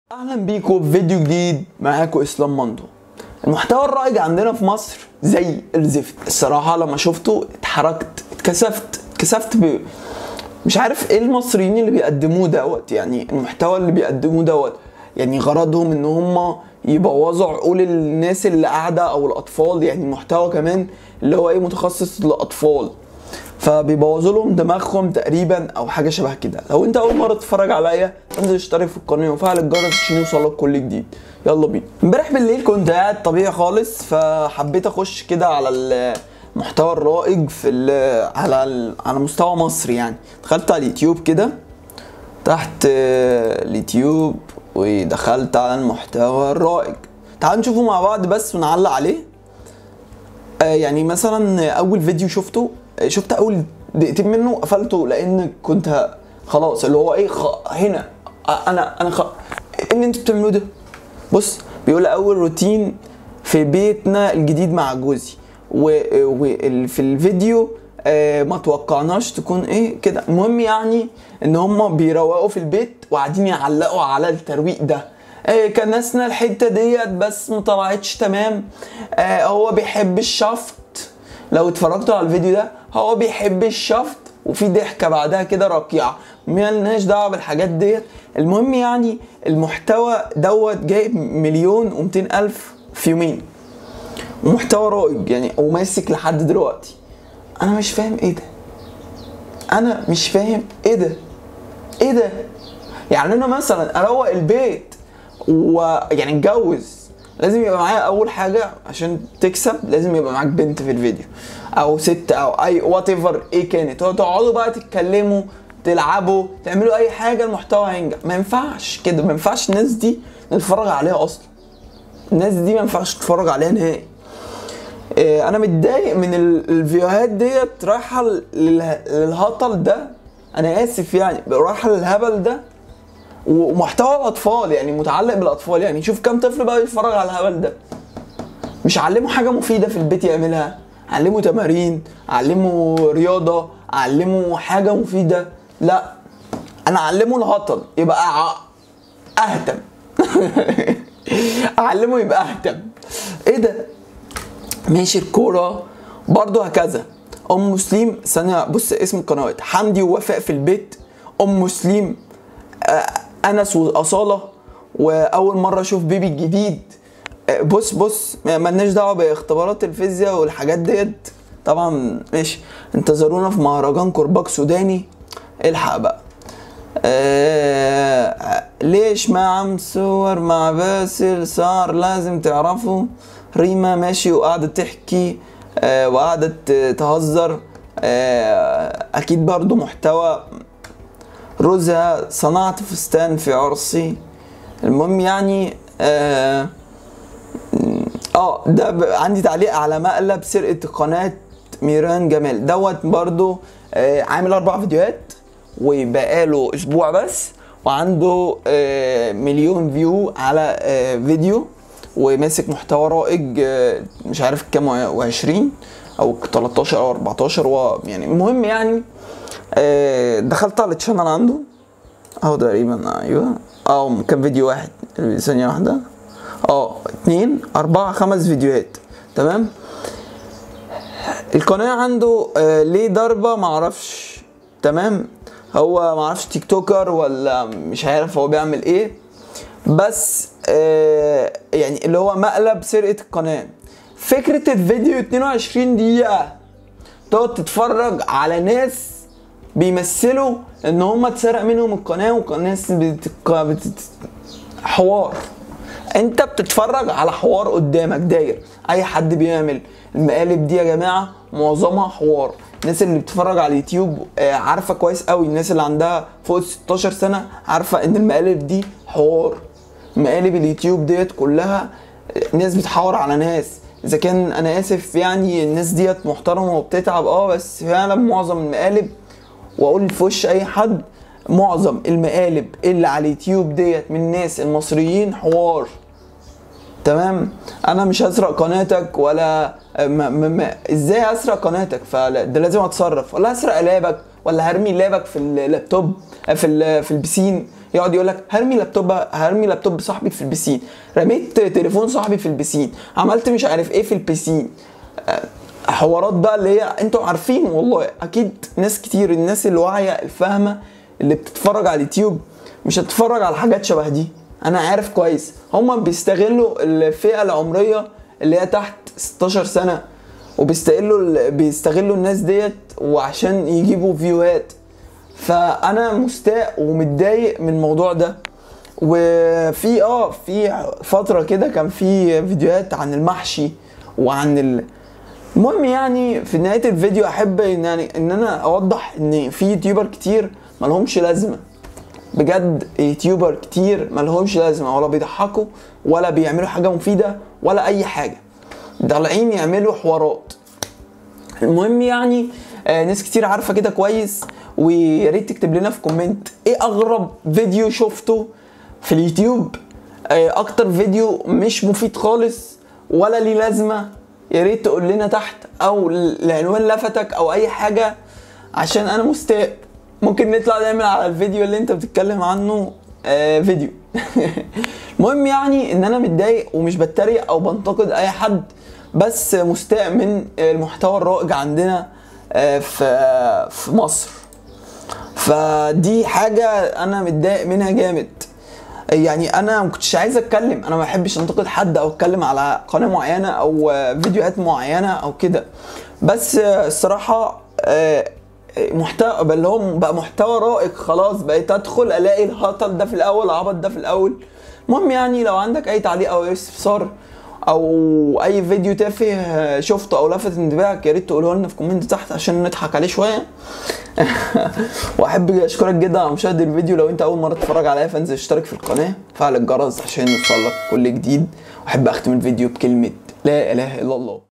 اهلا بيكم في فيديو جديد معاكم اسلام مندو المحتوى الرائج عندنا في مصر زي الزفت الصراحه لما شفته اتحركت اتكسفت اتكسفت ب... مش عارف ايه المصريين اللي بيقدموه دوت يعني المحتوى اللي بيقدموه دوت يعني غرضهم ان هم يبوظوا عقول الناس اللي قاعده او الاطفال يعني محتوى كمان اللي هو ايه متخصص للاطفال فبيبوظوا لهم دماغهم تقريبا او حاجه شبه كده لو انت اول mره تتفرج عليا انزل اشترك في القناه وفعل الجرس عشان يوصلك كل جديد يلا بينا امبارح بالليل كنت قاعد طبيعي خالص فحبيت اخش كده على المحتوى الرائج في ال على ال على مستوى مصر يعني دخلت على اليوتيوب كده تحت آه، اليوتيوب ودخلت على المحتوى الرائج تعالوا نشوفه مع بعض بس ونعلق عليه آه، يعني مثلا اول فيديو شفته آه، شفت اول دقيقتين منه قفلته لان كنت ه- خلاص اللي هو ايه خ... هنا آه، انا انا خ... ايه اللي انتوا بتعملوه ده بص بيقول اول روتين في بيتنا الجديد مع جوزي وفي الفيديو آه، ما توقعناش تكون ايه كده المهم يعني ان هم بيروقوا في البيت وقاعدين يعلقوا على الترويق ده آه، كنسنا الحته ديت بس ما طلعتش تمام آه، هو بيحب الشفط لو اتفرجتوا على الفيديو ده هو بيحب الشفط وفي ضحكه بعدها كده رقيعه مالناش دعوه بالحاجات ديت المهم يعني المحتوى دوت جايب مليون و200 الف في يومين ومحتوى رائج يعني وماسك لحد دلوقتي انا مش فاهم ايه ده انا مش فاهم ايه ده ايه ده يعني انا مثلا اروق البيت ويعني اتجوز لازم يبقى معايا اول حاجه عشان تكسب لازم يبقى معاك بنت في الفيديو او ست او اي وات ايفر ايه كانت هو تقعدوا بقى تتكلموا تلعبوا تعملوا اي حاجه المحتوى هينجح ما ينفعش كده ما ينفعش الناس دي نتفرج عليها اصلا الناس دي ما ينفعش تتفرج عليها نهائي إيه، انا متضايق من ال- الفيديوهات ديت رايحه لل- للهطل ده انا اسف يعني رايحه للهبل ده ومحتوى الاطفال يعني متعلق بالاطفال يعني شوف كام طفل بقى يتفرج على الهبل ده مش علمه حاجه مفيده في البيت يعملها علمه تمارين علمه رياضه علمه حاجه مفيده لا انا اعلمه الهطل يبقى ع- اهتم اعلمه يبقى اهتم ايه ده ماشي الكوره برضه هكذا ام مسلم ثانيه بص اسم القنوات حمدي ووفاء في البيت ام مسلم آه، انس واصاله واول مره اشوف بيبي الجديد آه، بص بص ما- ملناش دعوه باختبارات الفيزياء والحاجات ديت طبعا ماشي انتظرونا في مهرجان كرباج سوداني الحق بقى آه ليش ما عم صور مع باسل صار لازم تعرفوا ريما ماشي وقاعدة تحكي آه وقاعدة ت- تهزر آه أكيد برضو محتوى روزا صنعت فستان في عرسي المهم يعني آه اه ده ب- عندي تعليق على مقلب سرقة قناة ميران جمال دوت برضو آه عامل اربع فيديوهات وبقاله اسبوع بس وعنده آه مليون فيو على آه فيديو وماسك محتوى رائج آه مش عارف كام وعشرين او 13 او 14 هو يعني المهم يعني آه دخلت على الشانل عنده اهو تقريبا ايوه اه كان فيديو واحد ثانية واحدة اه اتنين اربعة خمس فيديوهات تمام القناة عنده آه ليه ضربة معرفش تمام هو معرفش تيك توكر ولا مش عارف هو بيعمل ايه بس آه يعني اللي هو مقلب سرقة القناة فكرة الفيديو 22 دقيقة تقعد تتفرج على ناس بيمثلوا ان هم اتسرق منهم القناه والناس بتك... بتت... حوار انت بتتفرج على حوار قدامك داير اي حد بيعمل المقالب دي يا جماعه معظمها حوار الناس اللي بتتفرج على اليوتيوب آه، عارفه كويس قوي الناس اللي عندها فوق ال 16 سنه عارفه ان المقالب دي حوار مقالب اليوتيوب ديت كلها ناس بتحاور على ناس اذا كان انا اسف يعني الناس ديت محترمه وبتتعب اه بس فعلا معظم المقالب واقول في وش اي حد معظم المقالب اللي على اليوتيوب ديت من الناس المصريين حوار تمام انا مش هسرق قناتك ولا ما ما ما ازاي اسرق قناتك فده لازم اتصرف ولا هسرق لابك ولا هرمي لابك في اللابتوب في ال- في البسين يقعد يقول لك هرمي لابتوب هرمي لابتوب صاحبي في البسين رميت تليفون صاحبي في البسين عملت مش عارف ايه في البسين آه، حوارات بقى اللي هي انتوا عارفين والله اكيد ناس كتير الناس اللي واعيه الفاهمه اللي بتتفرج على اليوتيوب مش هتتفرج على حاجات شبه دي انا عارف كويس هما بيستغلوا الفئه العمريه اللي هي تحت 16 سنه وبيستغلوا بيستغلوا الناس ديت وعشان يجيبوا فيوهات فانا مستاء ومتضايق من الموضوع ده وفي اه في فتره كده كان في فيديوهات عن المحشي وعن ال... المهم يعني في نهايه الفيديو احب ان يعني ان انا اوضح ان في يوتيوبر كتير ملهمش لازمه بجد يوتيوبر كتير ملهمش لازمه ولا بيضحكوا ولا بيعملوا حاجه مفيده ولا اي حاجه طالعين يعملوا حوارات المهم يعني آه ناس كتير عارفه كده كويس ويا ريت تكتب لنا في كومنت ايه اغرب فيديو شفته في اليوتيوب آه اكتر فيديو مش مفيد خالص ولا ليه لازمه يا ريت تقول لنا تحت او العنوان لفتك او اي حاجه عشان انا مستاء ممكن نطلع نعمل على الفيديو اللي انت بتتكلم عنه آه فيديو المهم يعني ان انا متضايق ومش بتريق او بنتقد اي حد بس مستاء من المحتوى الرائج عندنا آه في في مصر فدي حاجه انا متضايق منها جامد يعني انا ما كنتش عايز اتكلم انا ما بحبش انتقد حد او اتكلم على قناه معينه او فيديوهات معينه او كده بس الصراحه محتوى اللي هو بقى محتوى رائق خلاص بقيت ادخل الاقي الهطل ده في الاول العبط ده في الاول المهم يعني لو عندك اي تعليق او اي استفسار او اي فيديو تافه شفته او لفت انتباهك يا ريت تقوله لنا في كومنت تحت عشان نضحك عليه شويه واحب اشكرك جدا على مشاهده الفيديو لو انت اول مره تتفرج عليا فانزل اشترك في القناه فعل الجرس عشان يوصلك كل جديد واحب اختم الفيديو بكلمه لا اله الا الله